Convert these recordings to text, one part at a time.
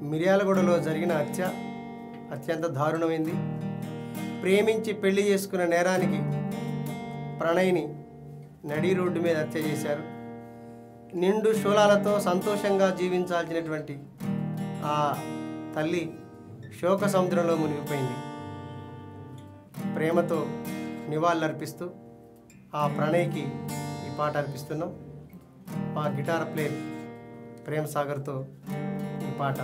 మిర్యాలగూడలో జరిగిన హత్య అత్యంత దారుణమైంది ప్రేమించి పెళ్లి చేసుకున్న నేరానికి ప్రణయ్ని నడి రోడ్డు మీద హత్య చేశారు నిండు శూలాలతో సంతోషంగా జీవించాల్సినటువంటి ఆ తల్లి శోక సముద్రంలో మునిగిపోయింది ప్రేమతో నివాళులర్పిస్తూ ఆ ప్రణయ్కి ఈ పాట అర్పిస్తున్నాం మా గిటార్ ప్లేయర్ ప్రేమ్ సాగర్తో ఈ పాట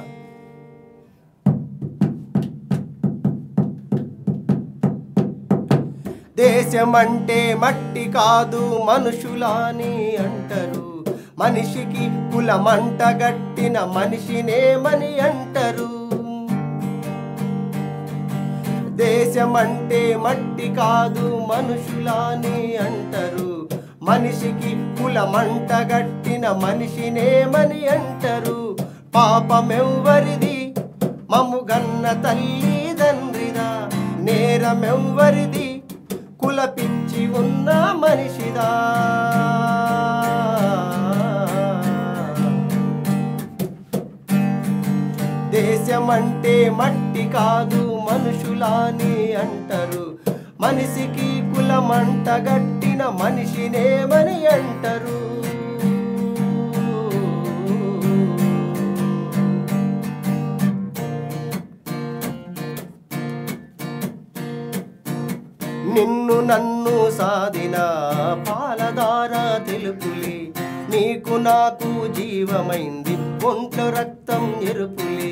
దేశమంటే మట్టి కాదు మనుషులాని అంటారు మనిషికి కులమంట గట్టిన మనిషినేమని అంటారు దేశమంటే మట్టి కాదు మనుషులాని అంటారు మనిషికి కులమంట గట్టిన మనిషినేమని అంటారు పాపమెవ్వరిది మమ్ముగన్న తల్లిదండ్రిదా నేరమెవ్వరిది కుల పిచ్చి ఉన్న మనిషిదా దేశమంటే మట్టి కాదు మనుషులాని అంటారు మనిషికి కులమంట గట్టిన మనిషినేమని అంటారు నిన్ను నన్ను సాధిన పాలదార తెలుపులే నీకు నాకు జీవమైంది ఒంట్లో రక్తం ఎరుపులే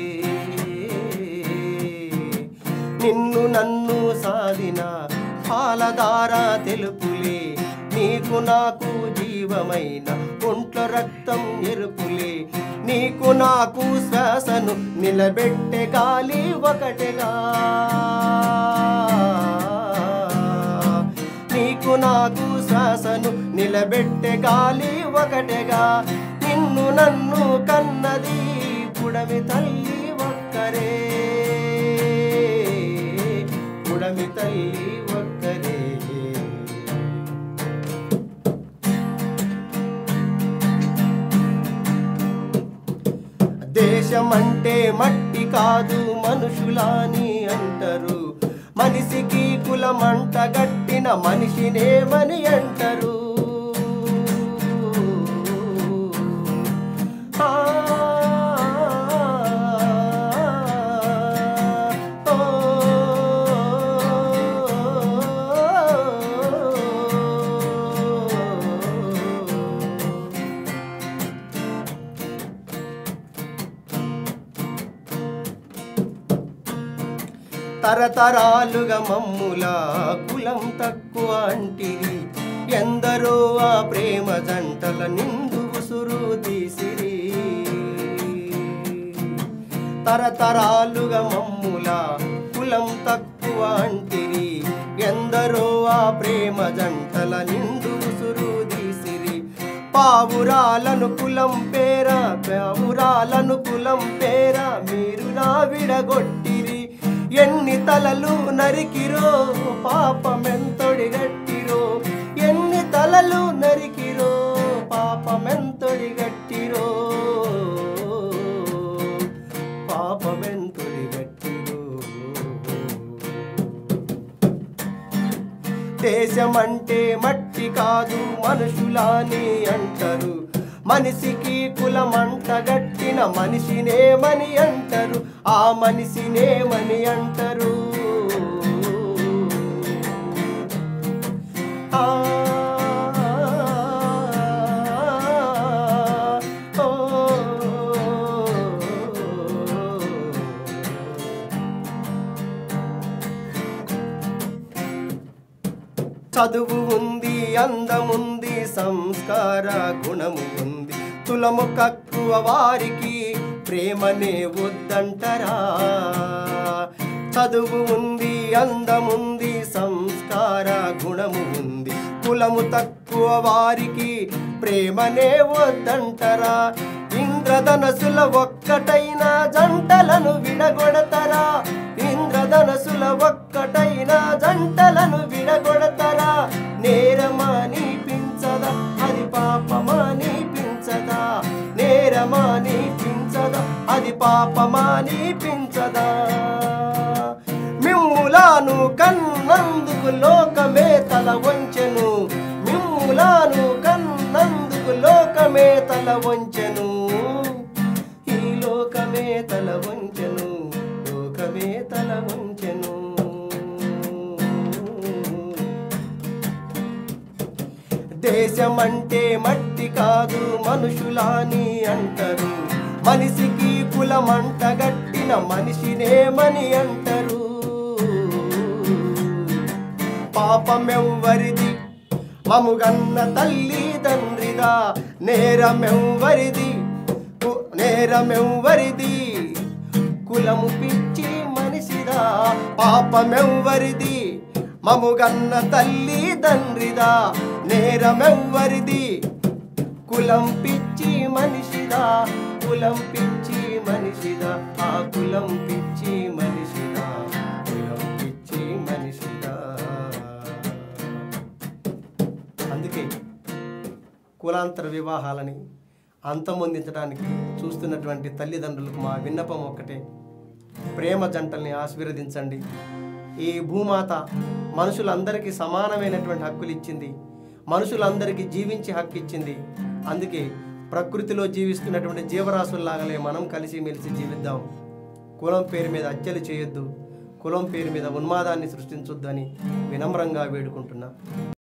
నిన్ను నన్ను సాధిన పాలదార తెలుపులే నీకు నాకు జీవమైన ఒంట్లో రక్తం ఎరుపులే నీకు నాకు శ్వాసను నిలబెట్టే గాలి ఒకటిగా నీకు నాకు శ్వాసను నిలబెట్టే గాలి ఒకటిగా నిన్ను నన్ను కన్నది పుడమి తల్లి ఒక్కరే పుడమి తల్లి ఒక్కరే దేశం అంటే మట్టి కాదు మనుషులాని అంటారు మనిషికి కులమంట గట్టిన మనిషినేమని అంటారు ఆ, ఓ, తరతరాలుగా మమ్ముల కులం తక్కువ అంటిరి ఎందరో ఆ ప్రేమ జంటల నిండు ఉసురు తీసిరి తరతరాలుగా మమ్ముల కులం తక్కువ అంటిరి ఎందరో ఆ ప్రేమ జంటల నిండు ఉసురు తీసిరి పావురాలను కులం పేర పావురాలను కులం పేర మీరు నా విడగొట్టిరి ఎన్ని తలలు నరికిరో పాపమెంతొడిగట్టిరో ఎన్ని తలలు నరికిరో పాపమెంతొడిగట్టిరో పాపమెంతొడిగట్టిరో దేశమంటే మట్టి కాదు మనుషులాని అంటారు మనిషికి కులమంట గట్టిన మనిషినేమని అంటారు ఆ మనిషినేమని అంటారు ఆ, ఓ, చదువు ఉంది అందముంది సంస్కార గుణము ఉంది తులము కక్కువ వారికి ప్రేమనే వద్దంటరా చదువు ఉంది అందముంది సంస్కార గుణము ఉంది కులము తక్కువ వారికి ప్రేమనే వద్దంటరా ఇంద్రధనసుల ఒక్కటైన జంటలను విడగొడతరా ఇంద్రధనసుల ఒక్కటైన జంటలను విడగొడతరా నేరమాని పించదా అది పాపమాని పించదా నేరమాని పించదా అది అది పాపమానిపించదా మిమ్ములాను కన్నందుకు లోకమే తల వంచెను మిమ్ములాను కన్నందుకు లోకమే తల వంచెను ఈ లోకమే తల వంచెను లోకమే తల వంచెను దేశమంటే మట్టి కాదు మనుషులాని అంటారు మనిషికి కులమంటగట్టిన మనిషినేమని అంటారు పాపమెవ్వరిది మముగన్న తల్లి తండ్రిదా నేరమెవ్వరిది కు- నేరమెవ్వరిది కులము పిచ్చి మనిషిదా పాపమెవ్వరిది మముగన్న తల్లి తండ్రిదా నేరమెవ్వరిది కులం పిచ్చి మనిషిదా కులం పిచ్చి మనిషిదా ఆ కులం పిచ్చి మనిషిదా కులం పిచ్చి మనిషిదా అందుకే కులాంతర వివాహాలని అంతమొందించడానికి చూస్తున్నటువంటి తల్లిదండ్రులకు మా విన్నపం ఒక్కటే ప్రేమ జంటల్ని ఆశీర్వదించండి ఈ భూమాత మనుషులందరికీ సమానమైనటువంటి హక్కులు ఇచ్చింది మనుషులందరికీ జీవించే హక్కు ఇచ్చింది అందుకే ప్రకృతిలో జీవిస్తున్నటువంటి జీవరాశుల్లాగలే మనం కలిసి మెలిసి జీవిద్దాం కులం పేరు మీద హత్యలు చేయొద్దు కులం పేరు మీద ఉన్మాదాన్ని సృష్టించొద్దు అని వినమ్రంగా వేడుకుంటున్నా